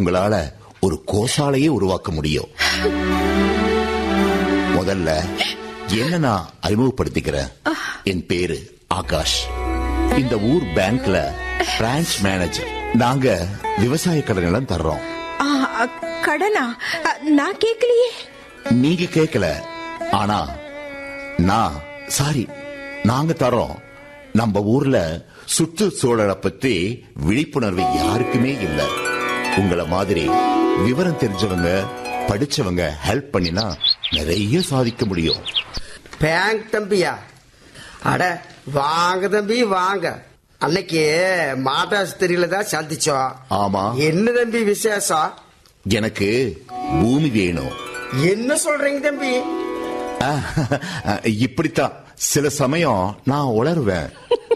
உங்களால ஒரு கோசாலையே உருவாக்க முடியும் முதல்ல என்ன நான் அறிமுகப்படுத்திக்கிறேன் என் பேரு ஆகாஷ் இந்த ஊர் பேங்க்ல பிரான்ச் மேனேஜர் நாங்க விவசாய கடன் எல்லாம் தர்றோம் ஆ, அ, கடனா அ, நான் கேட்கலையே நீங்க கேட்கல ஆனா நான் சாரி நாங்க தரோம் நம்ம ஊர்ல சுற்றுச்சூழலை பத்தி விழிப்புணர்வு யாருக்குமே இல்ல உங்கள மாதிரி விவரம் தெரிஞ்சவங்க படிச்சவங்க ஹெல்ப் பண்ணினா நிறைய சாதிக்க முடியும் பேங்க் தம்பியா அட வாங்க தம்பி வாங்க அன்னைக்கு மாட்டாஸ்திரியில தான் சந்திச்சோம் ஆமா. என்ன தம்பி விசேஷம் எனக்கு பூமி வேணும் என்ன சொல்றீங்க தம்பி அஹ், இப்படித்தான் சில சமயம் நான் உளருவேன்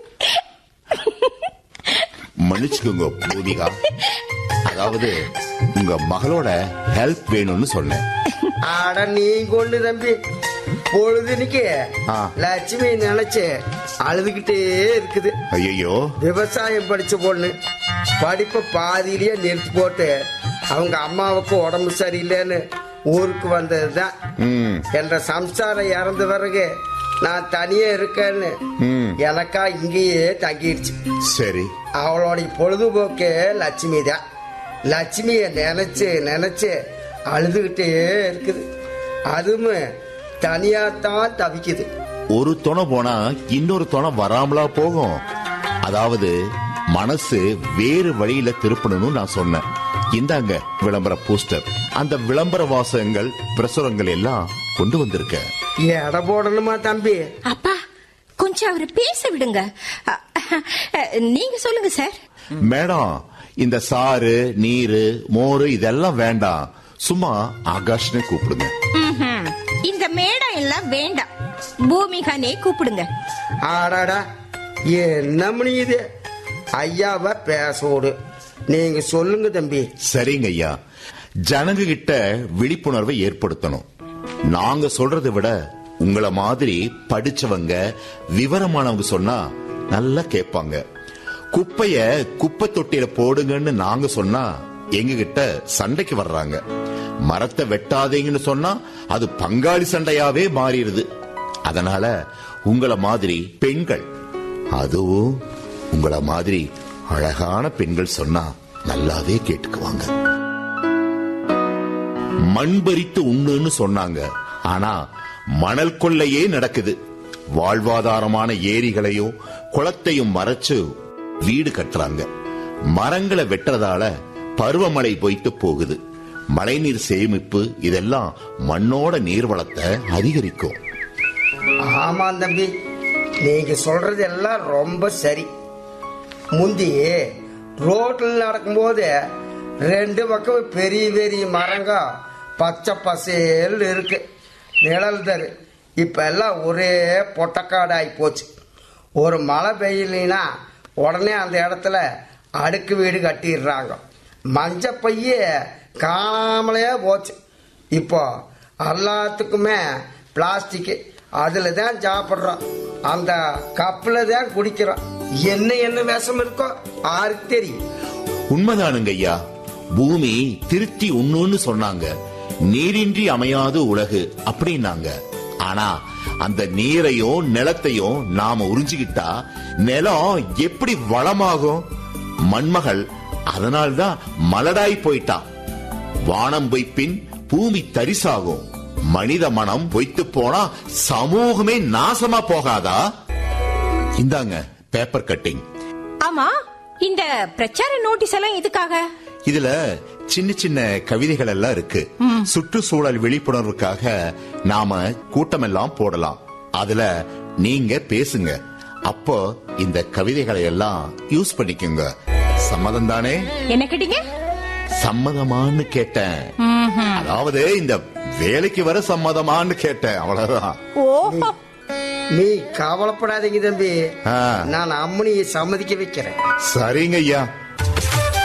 மன்னிச்சுக்கோங்க பூதிகா அதாவது உங்க மகளோட ஹெல்ப் வேணும்னு சொன்னேன் அட நீங்க ஒண்ணு தம்பி பொழுதுனிக்கு ஆ. லட்சுமி நினைச்சு அழுதுகிட்டே இருக்குது ஐயோ விவசாயம் படிச்ச பொண்ணு படிப்பை பாதியிலேயே நிறுத்தி போட்டு அவங்க அம்மாவுக்கு உடம்பு சரியில்லைன்னு ஊருக்கு வந்ததுதான் ம் என்ற சம்சாரம் இறந்த பிறகு நான் தனியே இருக்கேன்னு ம். எனக்கா இங்கேயே தங்கிடுச்சு சரி அவளோட பொழுதுபோக்கு லட்சுமி தான் லட்சுமிய நினைச்சு நினைச்சு அழுதுகிட்டே இருக்குது அதுவும் தனியா தான் தவிக்குது ஒரு துணை போனா இன்னொரு துணை வராமலா போகும் அதாவது மனசு வேறு வழியில திருப்பணும்னு நான் சொன்னேன் இந்தாங்க விளம்பர போஸ்டர் அந்த விளம்பர வாசகங்கள் பிரசுரங்கள் எல்லாம் கொண்டு வந்திருக்கேன் எடை போடணுமா தம்பி அப்பா கொஞ்சம் அவரை பேச விடுங்க அ, அ, நீங்க சொல்லுங்க சார் மேடம் இந்த சாறு நீரு மோரு இதெல்லாம் வேண்டாம் சும்மா ஆகாஷ்னே கூப்பிடுங்க ம்ஹும். இந்த மேடம் எல்லாம் வேண்டாம் பூமிகானே கூப்பிடுங்க ஆடாடா என்ன மணி இது ஐயாவை பேசோடு நீங்க சொல்லுங்க தம்பி சரிங்க ஐயா ஜனங்க கிட்ட விழிப்புணர்வை ஏற்படுத்தணும் நாங்க சொல்றதை விட உங்கள மாதிரி படிச்சவங்க விவரமானவங்க சொன்னா நல்லா கேட்பாங்க குப்பைய குப்பை தொட்டியில போடுங்கன்னு நாங்க சொன்னா எங்க கிட்ட சண்டைக்கு வர்றாங்க மரத்தை வெட்டாதீங்கன்னு சொன்னா அது பங்காளி சண்டையாவே மாறிடுது அதனால உங்கள மாதிரி பெண்கள் அதுவும் உங்கள மாதிரி அழகான பெண்கள் சொன்னா நல்லாவே கேட்டுக்குவாங்க மண் பறித்து உண்ணுன்னு சொன்னாங்க ஆனா மணல் கொள்ளையே நடக்குது வாழ்வாதாரமான ஏரிகளையும் குளத்தையும் மறைச்சு வீடு கட்டுறாங்க மரங்களை வெட்டுறதால பருவமழை போயிட்டு போகுது மழைநீர் சேமிப்பு இதெல்லாம் மண்ணோட நீர்வளத்தை அதிகரிக்கும் ஆமா தம்பி நீங்க சொல்றது எல்லாம் ரொம்ப சரி முந்தி ரோட்ல நடக்கும்போது ரெண்டு பக்கம் பெரிய பெரிய மரங்க பச்சை பசேல் இருக்கு நிழல் தரு இப்ப எல்லாம் ஒரே பொட்டக்காடாகி போச்சு ஒரு மழை பெய்யலைன்னா உடனே அந்த இடத்துல அடுக்கு வீடு கட்டிடுறாங்க மஞ்ச பைய காணாமலே போச்சு இப்போ எல்லாத்துக்குமே பிளாஸ்டிக் அதில் தான் சாப்பிட்றோம் அந்த கப்பில் தான் குடிக்கிறோம் என்ன என்ன விஷம் இருக்கோ யாருக்கு தெரியும் உண்மைதானுங்க ஐயா பூமி திருத்தி உண்ணுன்னு சொன்னாங்க நீரின்றி அமையாது உலகு அப்படின்னாங்க ஆனா அந்த நீரையும் நிலத்தையும் நாம உறிஞ்சிக்கிட்டா நிலம் எப்படி வளமாகும் மண்மகள் அதனால்தான் மலடாய் போயிட்டா வானம் பொய்ப்பின் பூமி தரிசாகும் மனித மனம் பொய்த்து போனா சமூகமே நாசமா போகாதா இந்தாங்க பேப்பர் கட்டிங் ஆமா இந்த பிரச்சார நோட்டீஸ் எல்லாம் எதுக்காக இதுல சின்ன சின்ன கவிதைகள் எல்லாம் இருக்கு சுற்றுச்சூழல் விழிப்புணர்வுக்காக நாம கூட்டமெல்லாம் போடலாம் அதுல நீங்க பேசுங்க அப்போ இந்த கவிதைகளை எல்லாம் யூஸ் பண்ணிக்கோங்க சம்மதம் தானே என்ன கேட்டீங்க சம்மதமான்னு கேட்டேன் அதாவது இந்த வேலைக்கு வர சம்மதமான்னு கேட்டேன் அவ்வளவுதான் ஓஹோ நீ கவலைப்படாதீங்க தம்பி ஆ. நான் அம்மனியை சம்மதிக்க வைக்கிறேன் சரிங்க ஐயா